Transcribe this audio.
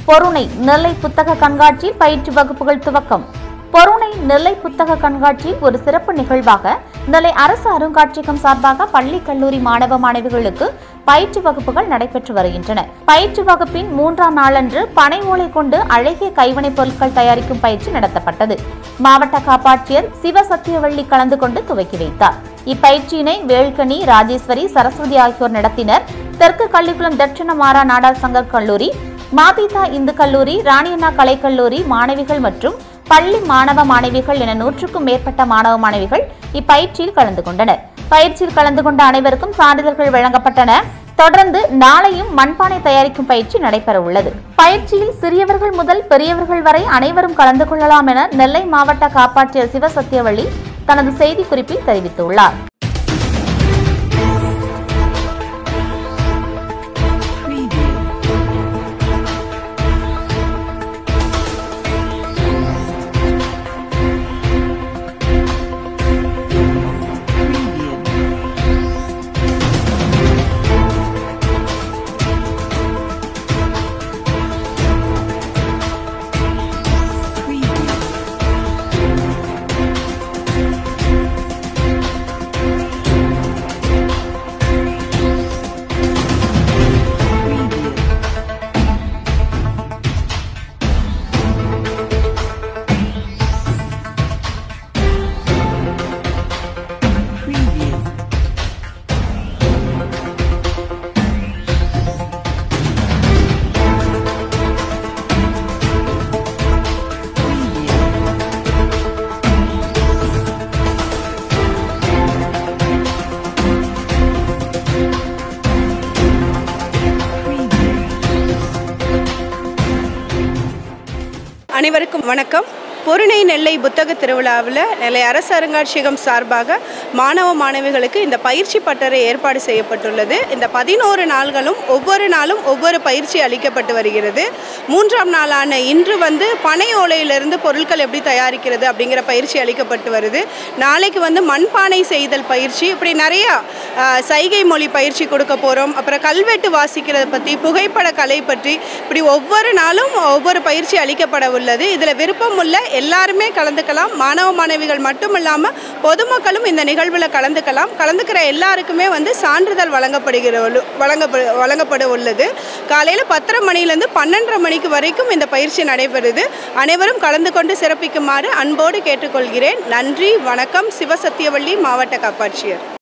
பொருணை நெல்லை புத்தக கண்காட்சியில் பயிற்சி வகுப்புகள் துவக்கம் பொருணை நெல்லை புத்தக கண்காட்சியில் ஒரு சிறப்பு நிகழ்வாக நெல்லை அரசு அருங்காட்சியகம் சார்பாக பள்ளி கல்லூரி மாணவ மாணவிகளுக்கு பயிற்சி வகுப்புகள் நடைபெற்று வருகின்றன பயிற்சி வகுப்பின் மூன்றாம் நாளன்று பனை ஓலை கொண்டு அழகிய கைவினைப் பொருட்கள் தயாரிக்கும் பயிற்சி நடத்தப்பட்டது மாவட்ட காப்பாட்சியர் சிவசத்தியவள்ளி கலந்து கொண்டு துவக்கி வைத்தார் இப்பயிற்சியினை வேள்கனி ராஜேஸ்வரி சரஸ்வதி ஆகியோர் நடத்தினர் தெற்கு கள்ளிக்குளம் தட்சிண மாறா நாடார் சங்க கல்லூரி மாபிதா இந்து கல்லூரி ராணியண்ணா கலைக்கல்லூரி மாணவிகள் மற்றும் பள்ளி மாணவ மாணவிகள் என நூற்றுக்கும் மேற்பட்ட மாணவ மாணவிகள் இப்பயிற்சியில் கலந்து கொண்டனர் பயிற்சியில் கலந்து கொண்ட அனைவருக்கும் சான்றிதழ்கள் வழங்கப்பட்டன தொடர்ந்து நாளையும் மண்பானை தயாரிக்கும் பயிற்சி நடைபெற உள்ளது பயிற்சியில் சிறியவர்கள் முதல் பெரியவர்கள் வரை அனைவரும் கலந்து கொள்ளலாம் என நெல்லை மாவட்ட காப்பாற்றியர் சிவசத்தியவள்ளி தனது செய்திக்குறிப்பில் தெரிவித்துள்ளார் அனைவருக்கும் வணக்கம் பொருணை நெல்லை புத்தக திருவிழாவில் நெல்லை அரசு அருங்காட்சியகம் சார்பாக மாணவ மாணவிகளுக்கு இந்த பயிற்சி பட்டறை ஏற்பாடு செய்யப்பட்டுள்ளது இந்த பதினோரு நாள்களும் ஒவ்வொரு நாளும் ஒவ்வொரு பயிற்சி அளிக்கப்பட்டு வருகிறது மூன்றாம் நாளான இன்று வந்து பனை ஓலையிலிருந்து பொருட்கள் எப்படி தயாரிக்கிறது அப்படிங்கிற பயிற்சி அளிக்கப்பட்டு வருது நாளைக்கு வந்து மண்பானை செய்தல் பயிற்சி இப்படி நிறையா ஆஹ், சைகை மொழி பயிற்சி கொடுக்க போகிறோம் அப்புறம் கல்வெட்டு வாசிக்கிறத பற்றி புகைப்பட கலை பற்றி இப்படி ஒவ்வொரு நாளும் ஒவ்வொரு பயிற்சி அளிக்கப்பட உள்ளது இதில் விருப்பம் உள்ள எல்லாருமே கலந்துக்கலாம் மாணவ மாணவிகள் மட்டும் இல்லாமல் பொதுமக்களும் இந்த நிகழ்வில் கலந்துக்கலாம் கலந்துக்கிற எல்லாருக்குமே வந்து சான்றிதழ் வழங்கப்படுகிற உள்ள- வழங்கப்ப வழங்கப்பட உள்ளது காலையில் பத்தரை மணிலேருந்து பன்னெண்டரை மணிக்கு வரைக்கும் இந்த பயிற்சி நடைபெறுது அனைவரும் கலந்து கொண்டு சிறப்பிக்குமாறு அன்போடு கேட்டுக்கொள்கிறேன் நன்றி வணக்கம் சிவசத்தியவள்ளி மாவட்ட காப்பாட்சியர்